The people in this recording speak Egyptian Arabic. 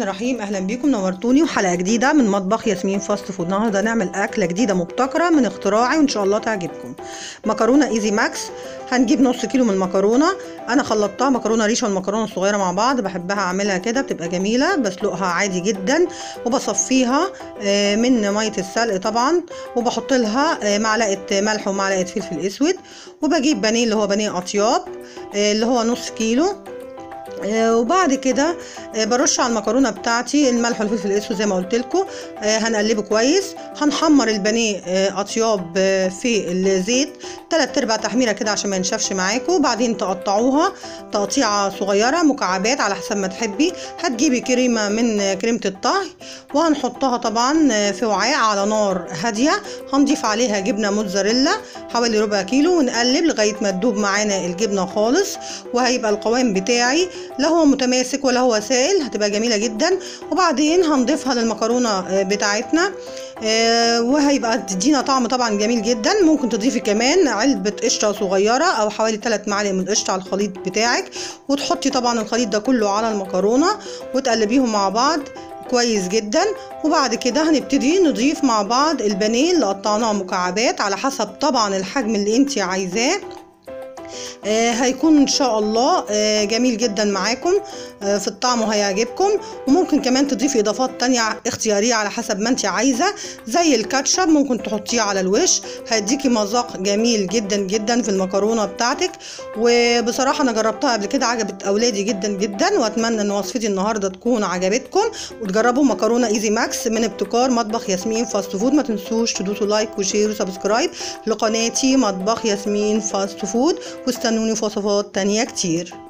الرحيم اهلا بيكم نورتوني وحلقه جديده من مطبخ ياسمين فاست فود النهارده نعمل اكله جديده مبتكره من اختراعي وان شاء الله تعجبكم مكرونه ايزي ماكس هنجيب نص كيلو من المكرونه انا خلطتها مكرونه ريشه والمكرونه الصغيره مع بعض بحبها اعملها كده بتبقى جميله بسلقها عادي جدا وبصفيها آه، من ميه السلق طبعا وبحط لها آه، معلقه ملح ومعلقه فلفل اسود وبجيب بانيه اللي هو بانيه اطياب آه، اللي هو نص كيلو آه، وبعد كده آه، برش على المكرونه بتاعتي الملح والفلفل الاسود زي ما قلت لكم هنقلبه كويس هنحمر البانيه آه، اطياب آه، في الزيت تلات ارباع تحميره كده عشان ما ينشفش معاكم وبعدين تقطعوها تقطيعه صغيره مكعبات على حسب ما تحبي هتجيبي كريمه من آه، كريمه الطهي وهنحطها طبعا آه، في وعاء على نار هاديه هنضيف عليها جبنه موتزاريلا حوالي ربع كيلو ونقلب لغايه ما تدوب معانا الجبنه خالص وهيبقى القوام بتاعي لا هو متماسك ولا هو سائل هتبقى جميله جدا وبعدين هنضيفها للمكرونه آه، بتاعتنا آه، وهيبقى تدينا طعم طبعا جميل جدا ممكن تضيفي كمان علبه قشطه صغيره او حوالي 3 معالق من القشطه على الخليط بتاعك وتحطي طبعا الخليط ده كله على المكرونه وتقلبيهم مع بعض كويس جدا وبعد كده هنبتدي نضيف مع بعض البانيه اللي قطعناه مكعبات على حسب طبعا الحجم اللي انت عايزاه آه هيكون ان شاء الله آه جميل جدا معاكم آه في الطعم وهيعجبكم وممكن كمان تضيفي اضافات تانية اختيارية على حسب ما انت عايزة زي الكاتشب ممكن تحطيه على الوش هيديكي مذاق جميل جدا جدا في المكرونة بتاعتك وبصراحة انا جربتها قبل كده عجبت اولادي جدا جدا واتمنى ان وصفتي النهاردة تكون عجبتكم وتجربوا مكرونة ايزي ماكس من ابتكار مطبخ ياسمين فاست فود ما تنسوش تدوسوا لايك وشير وسبسكرايب لقناتي مطبخ ياسمين فاست فود واستنوني في وصفات تانية كتير